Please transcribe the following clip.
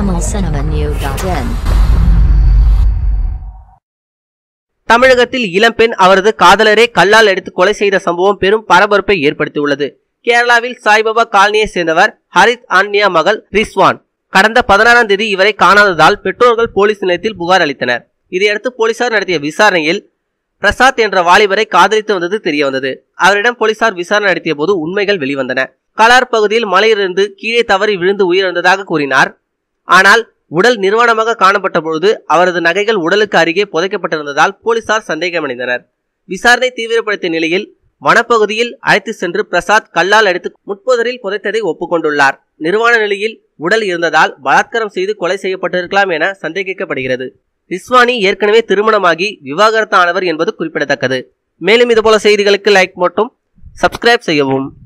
tamilcinemanew.in தமிழகத்தில் இளம்பெண் அவரது காதலரை கல்லால் எடுத்து கொலை செய்த சம்பவம் பெரும் பரபரப்பை ஏற்படுத்தியுள்ளது கேரளாவில் சாய்பாபா காலனியை சேர்ந்தவர் ஹரித் ஆன்மியா மகள் ரிஸ்வான் கடந்த பதினாறாம் தேதி இவரை காணாததால் பெற்றோர்கள் போலீஸ் நிலையத்தில் புகார் அளித்தனர் இதையடுத்து போலீசார் நடத்திய விசாரணையில் பிரசாத் என்ற வாலிபரை காதலித்து வந்தது தெரிய வந்தது அவரிடம் போலீசார் விசாரணை நடத்திய போது உண்மைகள் வெளிவந்தன கலார் பகுதியில் மலையிலிருந்து கீழே தவறி விழுந்து உயிரிழந்ததாக கூறினார் ஆனால் உடல் நிர்வாணமாக காணப்பட்ட பொழுது அவரது நகைகள் உடலுக்கு அருகே புதைக்கப்பட்டிருந்ததால் போலீசார் சந்தேகமடைந்தனர் விசாரணை தீவிரப்படுத்திய நிலையில் வனப்பகுதியில் அழைத்து சென்று பிரசாத் கல்லால் அடித்து முட்புதரில் புதைத்ததை ஒப்புக்கொண்டுள்ளார் நிர்வாண நிலையில் உடல் இருந்ததால் பலாத்காரம் செய்து கொலை செய்யப்பட்டிருக்கலாம் என சந்தேகிக்கப்படுகிறது ரிஸ்வானி ஏற்கனவே திருமணமாகி விவாகரத்து ஆனவர் என்பது குறிப்பிடத்தக்கது மேலும் இதுபோல செய்திகளுக்கு லைக் மட்டும் சப்ஸ்கிரைப் செய்யவும்